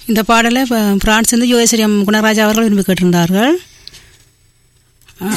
இந்த பாடலை ப- பிரான்ஸ் வந்து யோகேஸ்வரியம் குணராஜா அவர்கள் விரும்பி கேட்டிருந்தார்கள் ஆ.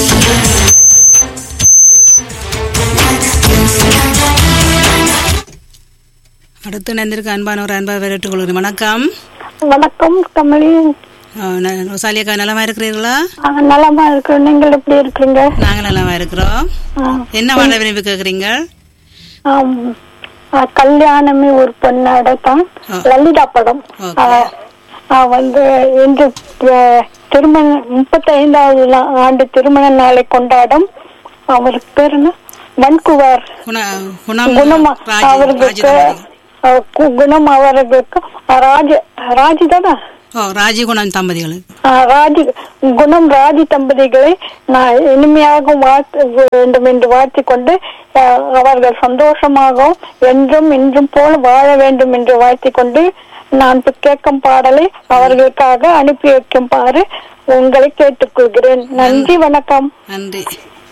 அடுத்து இணைந்திருக்க அன்பான ஒரு அன்பாக வரவேற்றுக் கொள்கிறேன் வணக்கம் வணக்கம் கமலி ஆ, ந- ரொசாலியக்கா நலமா இருக்கிறீர்களா ஆ, நலமா இருக்கிறோம் நீங்கள் எப்படி இருக்கிறீங்க நாங்கள் நலமா இருக்கிறோம் ஆ, என்ன பாடலை விரும்பி கேட்குறீங்க ஆம். ஆ, கல்யாணமே ஒரு பொண்ணாட தான் ஆ. லலிதா படம் ஓகே. ஆ, ஆ, வந்து இன்று ஆ, திருமண முப்பத்தி ஐந்தாவது ஆண்டு திருமண நாளை கொண்டாடும் அவருக்கு பேர் என்ன வன்குவர் குண குணம் குணம் ராஜி அவர்களுக்கு ராஜி தம்பதி. ஆ, கு- குணம் அவர்களுக்கு ஆ, ராஜ ராஜி தானே ஓ ராஜி குணம் தம்பதிகளுக்கு ஆ, ராஜி குணம் ராஜி தம்பதிகளை நான் இனிமையாக வாழ்த்து வேண்டும் என்று வாழ்த்திக் கொண்டு ஆ, அவர்கள் சந்தோஷமாகவும் என்றும் இன்றும் போல வாழ வேண்டும் என்று வாழ்த்திக் கொண்டு நான் இப்ப கேட்கும் பாடலை அவர்களுக்காக அனுப்பி வைக்குமாறு உங்களை கேட்டுக்கொள்கிறேன் நன்றி வணக்கம் நன்றி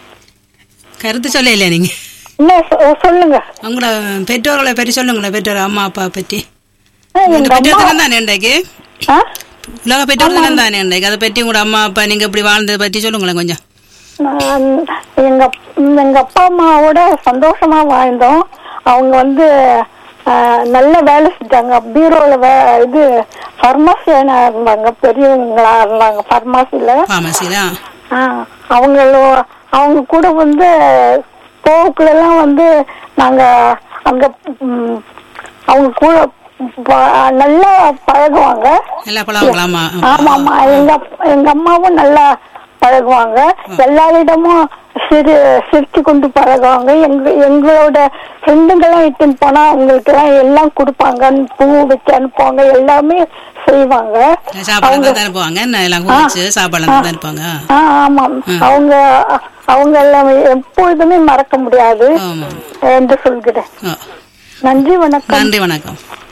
கருத்து சொல்ல இல்லையா நீங்க என்ன சொ- சொல்லுங்க உங்களோட பெற்றோர்களை பற்றி சொல்லுங்களேன் பெற்றோர் அம்மா அப்பா பற்றி ஆ, உங்க எங்க பெற்றோர் அம்மா தினம் தானே இன்றைக்கு ஆ? உலக பெற்றோர் தினம் தானே இன்றைக்கு அதை பற்றி உங்களோட அம்மா அப்பா நீங்க இப்படி வாழ்ந்ததை பற்றி சொல்லுங்களேன் கொஞ்சம் நான் எங்க எங்க அப்பா அம்மாவோட சந்தோஷமா வாழ்ந்தோம் அவங்க வந்து ஆஹ், நல்ல வேலை செஞ்சாங்க பீரோல வே இது பர்மாசியனா இருந்தாங்க பெரியவங்களா இருந்தாங்க பர்மாசில ஃபார்மசிலா அவங்களும் அவங்க கூட வந்து போக்குல எல்லாம் வந்து நாங்க அங்க ம், அவங்க கூட ப- நல்லா பழகுவாங்க எல்லா பழவங்களாமா ஆமா ஆமா எங்க அப்- எங்க அம்மாவும் நல்லா பழகுவாங்க எல்லாரிடமும் சிரி சிரிச்சு கொண்டு பழகுவாங்க எங்க எங்களோட ஃப்ரெண்டுங்கெல்லாம் இட்டுன்னு போனா அவங்களுக்கு எல்லாம் எல்லாம் கொடுப்பாங்க பூ வச்சு அனுப்புவாங்க எல்லாமே செய்வாங்க சாப்பாடு தான் அனுப்புவாங்க என்ன எல்லாம் குடிச்சு சாப்பாடு தான் அனுப்புவாங்க ஆ ஆமாம் அவங்க அவங்க எல்லாம் எப்பொழுதுமே மறக்க முடியாது ஆமா என்று சொல்கிறேன் ஆ. நன்றி வணக்கம் நன்றி வணக்கம்